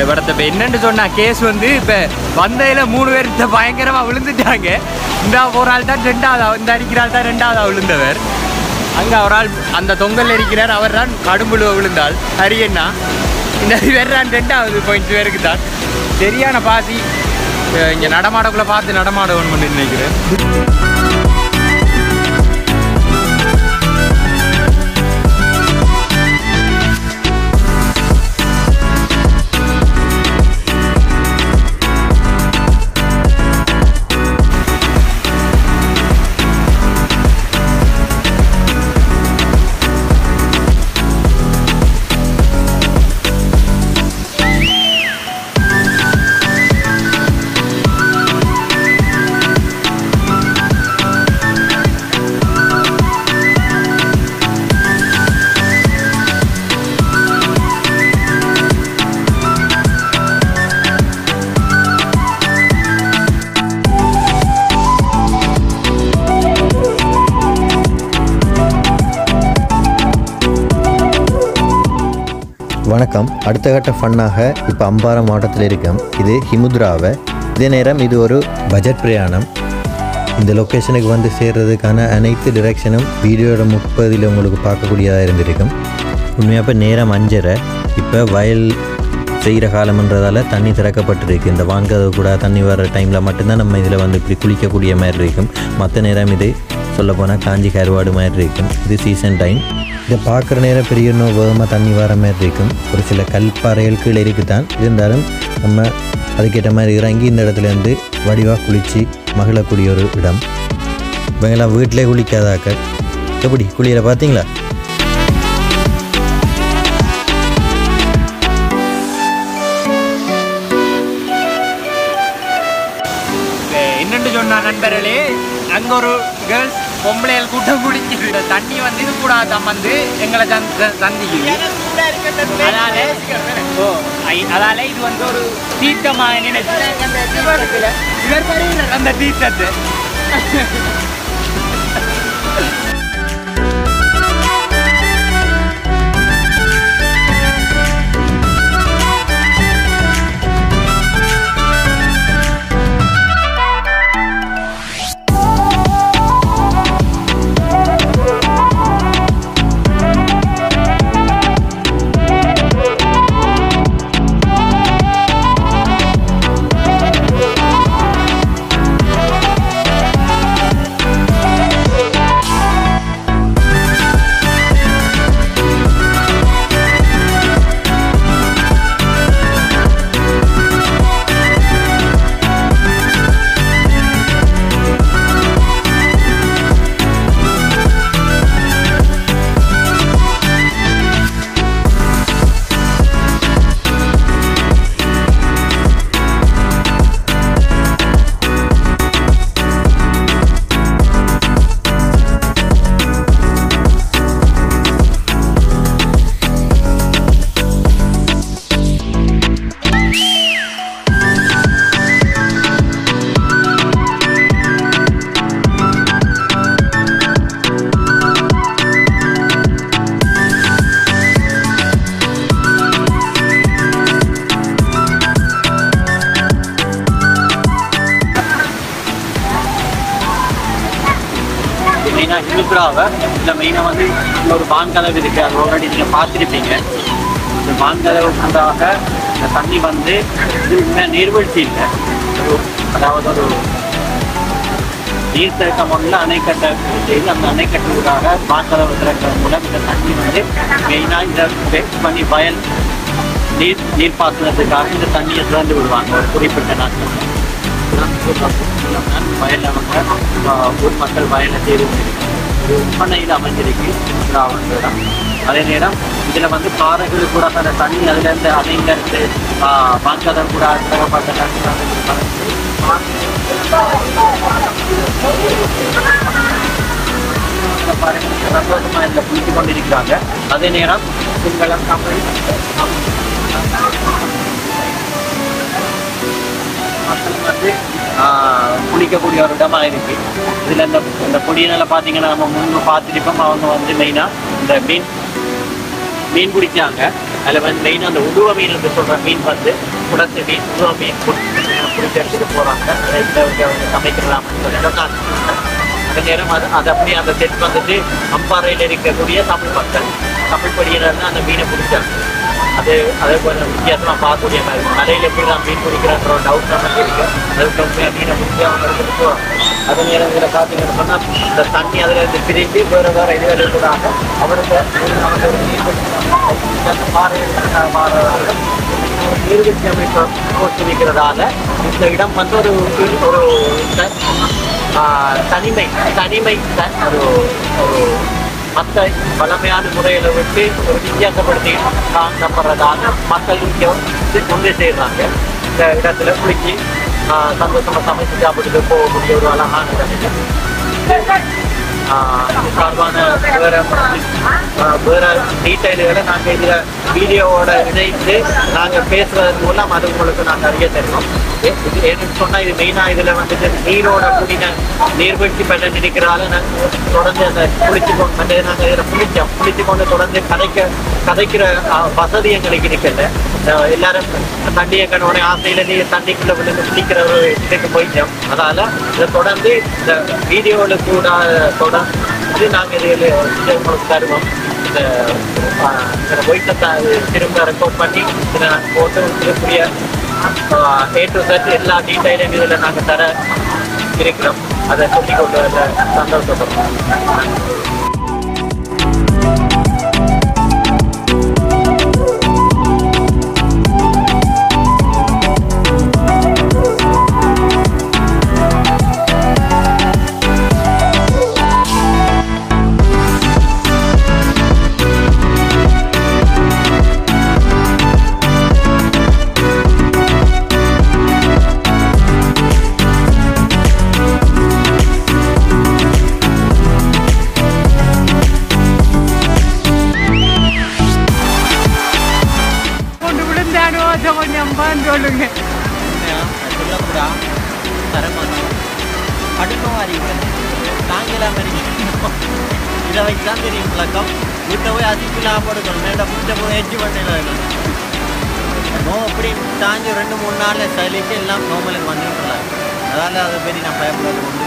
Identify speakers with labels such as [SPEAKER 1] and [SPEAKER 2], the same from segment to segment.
[SPEAKER 1] படத்தை இப்போ என்னன்னு சொன்னா கேஸ் வந்து இப்போ வந்தையில் மூணு பேர் இந்த பயங்கரமாக விழுந்துட்டாங்க இந்த ஒரு ஆள் தான் ரெண்டாவது இந்த அடிக்கிற ஆள் தான் ரெண்டாவதாக விழுந்தவர் அங்கே ஒரு ஆள் அந்த தொங்கல் இருக்கிறார் அவர் தான் கடும்புழுவ விழுந்தாள் ஹரியண்ணா இந்த வேறு தான் ரெண்டாவது பாயிண்ட் பேருக்கு தான் சரியான பாசி இங்கே நடமாடக்குள்ளே பார்த்து நடமாட வேணும்னு நினைக்கிறேன்
[SPEAKER 2] வணக்கம் அடுத்த கட்ட ஃபன்னாக இப்போ அம்பாரம் மாவட்டத்தில் இருக்கோம் இது ஹிமுத்ராவை இதே நேரம் இது ஒரு பட்ஜெட் பிரயாணம் இந்த லொக்கேஷனுக்கு வந்து சேர்றதுக்கான அனைத்து டிரெக்ஷனும் வீடியோட முப்பதில் உங்களுக்கு பார்க்கக்கூடியதாக இருந்திருக்கும் உண்மையாக இப்போ நேரம் அஞ்சரை இப்போ வயல் செய்கிற காலம்ன்றதால தண்ணி திறக்கப்பட்டிருக்கு இந்த வான்கதவு கூட தண்ணி வர டைமில் மட்டும்தான் நம்ம இதில் வந்து இப்படி குளிக்கக்கூடிய மாதிரி இருக்கும் மற்ற நேரம் இது சொல்லப்போனால் காஞ்சி கருவாடு மாதிரி இருக்கும் இது சீசன் டைம் இதை பார்க்குற நேரம் பெரிய இன்னும் வேகமாக தண்ணி வர மாதிரி இருக்கும் ஒரு சில கல்பாறைகள் கீழே இருக்குது தான் இருந்தாலும் நம்ம அதுக்கேற்ற மாதிரி இறங்கி இந்த இடத்துல இருந்து வடிவாக குளித்து மகிழக்கூடிய ஒரு இடம் இவங்கெல்லாம் வீட்டிலே குளிக்காதாக்க எப்படி குளியலை பார்த்தீங்களா
[SPEAKER 1] இப்ப என்னன்னு சொன்னா நண்பர்களே அங்க ஒரு கேர்ள்ஸ் பொம்பளைகள் கூட்டம் குடிக்குது இந்த தண்ணி வந்து இது கூடாதான் வந்து எங்களை சந்தி- சந்திக்குது அதால ஓ ஐ- அதால இது வந்து ஒரு தீர்த்தமாக நினைச்சு அந்த இவர் இவர் பாருங்க அந்த தீர்த்தத்தை
[SPEAKER 3] மெயினாக ஹிந்துராவை இல்லை மெயினாக வந்து இங்க ஒரு பான் கதவு இருக்குது அது ஆல்ரெடி நீங்கள் பார்த்துருப்பீங்க இந்த பான் கதவுக்காக இந்த தண்ணி வந்து இது உண்மையாக நீர்வீழ்ச்சி இல்லை ஒரு அதாவது ஒரு நீர்த்தேக்கம் ஒன்றில் அணைக்கட்டை செய்து அந்த அணைக்கட்டுக்காக பான் கதவு திறக்கிறது மூலம் இந்த தண்ணி வந்து மெயினாக இதை வேஸ்ட் பண்ணி வயல் நீர் நீர்ப்பாசனத்துக்காக இந்த தண்ணியை திறந்து விடுவாங்க ஒரு குறிப்பிட்ட நாட்கள் வயலில் அவங்க ஆஹ், ஊர் மக்கள் வயலை தேர்வு பண்ணையில் அமைஞ்சிருக்கு ராவணம் அதே நேரம் இதில் வந்து பாறைகள் கூட அந்த தண்ணி அதுலேருந்து அணைங்கிறது பாங்கதம் கூட திறக்கப்பட்ட தண்ணி பாருங்க சந்தோஷமா இதில் குளித்து கொண்டிருக்கிறாங்க அதே நேரம் சிங்களம் தமிழ் மக்கள் வந்து ஆஹ், குளிக்கக்கூடிய ஒரு இடமா இருக்கு இதுல இந்த இந்த கொடியினால பாத்தீங்கன்னா நம்ம முன்பு பார்த்துருப்போம் அவங்க வந்து மெயினா இந்த மீன் மீன் பிடிச்சாங்க அதில் வந்து மெயின் அந்த உருவ மீன் என்று சொல்ற மீன் வந்து குளத்து மீன் உருவ மீன் பிடிச்சி எடுத்துட்டு போறாங்க அதை இந்த இங்க வந்து சமைக்கலாம்னு சொல்லி சொன்னாங்க அந்த நேரம் அது அது அப்படியே அந்த செட் வந்துட்டு அம்பாறையில் இருக்கக்கூடிய தமிழ் மக்கள் தமிழ் படியினர் அந்த மீனை பிடிச்சாங்க அது அதே போல வித்தியாசமா பார்க்கக்கூடிய மாதிரி இருக்கும். மலையில எப்படி தான் மீன் பிடிக்கிறன்ற ஒரு டவுட் நமக்கு இருக்கு அதுக்கு உண்மையா மீனை பிடிச்சி அவங்க எடுத்துட்டு போறாங்க அதே நேரம் இதில் பார்த்தீங்கன்னு சொன்னா இந்த தண்ணி அதுல இருந்து பிரிஞ்சு வேற வேற இதுகள் இருக்கிறாங்க அவருக்கு அவங்க ஒரு நீர் பிடிச்சி அந்த பாறை பாறை நீர்வீழ்ச்சி அமைப்பு தோற்றுவிக்கிறதால இந்த இடம் வந்து ஒரு ஒரு த- ஆஹ் தனிமை தனிமை த- ஒரு ஒரு மற்ற பழமையான முறையில விட்டு ஒரு வித்தியாசப்படுத்தி காணப்படுறதால மக்கள் இங்கே வந்து கொண்டு சேர்றாங்க இந்த இடத்துல குளிச்சு ஆஹ் சந்தோஷமா சமைச்சு சாப்பிட்டுட்டு போகக்கூடிய ஒரு அழகான இடம் இது. ஆஹ் இது சார்பான வேற ஆஹ் வேற டீட்டெயில்களை நாங்கள் இதில் வீடியோவோட இணைத்து நாங்கள் பேசுறது மூலம் அது உங்களுக்கு நாங்கள் அறிய தருவோம் ஏ- இது ஏன்னு சொன்னால் இது மெயினாக இதில் வந்துட்டு நீரோட கூடின நீர்வீழ்ச்சி பெற்ற நிற்கிறதால நாங்கள் தொடர்ந்து அந்த குளிச்சு கொண்டு வந்து நாங்கள் இதில் குளிச்சோம் குளிச்சு கொண்டு தொடர்ந்து கதைக்க கதைக்கிற ஆஹ், வசதி எங்களுக்கு இருக்கல ஆஹ் எல்லாரும் தண்ணி எங்கனோட ஆசையில நீ தண்ணிக்குள்ள விழுந்து குளிக்கிற ஒரு இதுக்கு போயிட்டோம் அதால இதை தொடர்ந்து இந்த வீடியோவில் கூட தொடர்ந்து நாங்கள் இதில் இதை உங்களுக்கு தருவோம் இந்த ஆஹ், இந்த ஒயிட்டை திரும்ப ரெக்கார்ட் பண்ணி இதை நாங்கள் போட்டு இருக்கக்கூடிய ஏ டு செட் எல்லா டீட்டெயிலும் இதில் நாங்கள் தர இருக்கிறோம் அதை சொல்லிக் கொண்டு வர சந்தோஷப்படுறோம்
[SPEAKER 1] கொண்டு விழுந்தானோ அதை கொஞ்சம் பான்னு சொல்லுங்க
[SPEAKER 3] சொல்லக்கூடா தரமாட்டோம் அடுக்கம் அறிவு தாங்கலாம் இதை வச்சு தான் தெரியும் பழக்கம் வீட்டை போய் அதிகலாம் போடுக்கணும் மேடம் வீட்டை போய் எட்ஜி பண்ணல நோ அப்படி தாண்டி ரெண்டு மூணு நாளில் சளிக்கு எல்லாம் நோமலுக்கு வந்துட்டுலாம் அதால் அதை பற்றி நான் பயப்படாத கொண்டு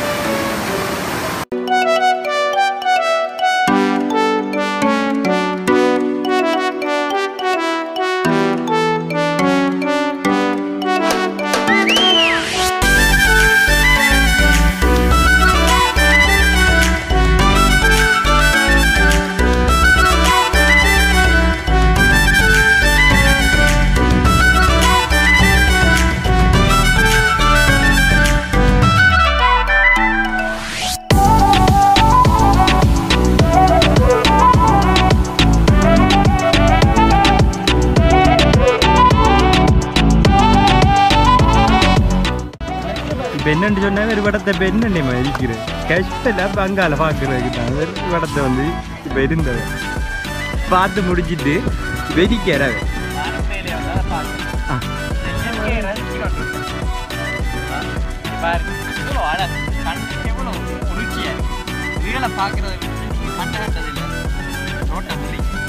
[SPEAKER 1] இப்போ என்னன்னு சொன்னாங்க ஒரு படத்தை இப்போ என்ன இருக்கிறேன் கஷ்டம் அங்கால பார்க்குறதுக்கு தான் ஒரு படத்தை வந்து இப்போ இருந்தது பார்த்து முடிச்சிட்டு வெடிக்கிறவ ஆ
[SPEAKER 3] பார்க்கறது கண்ட கண்டதில்லை ரோட்டை முடி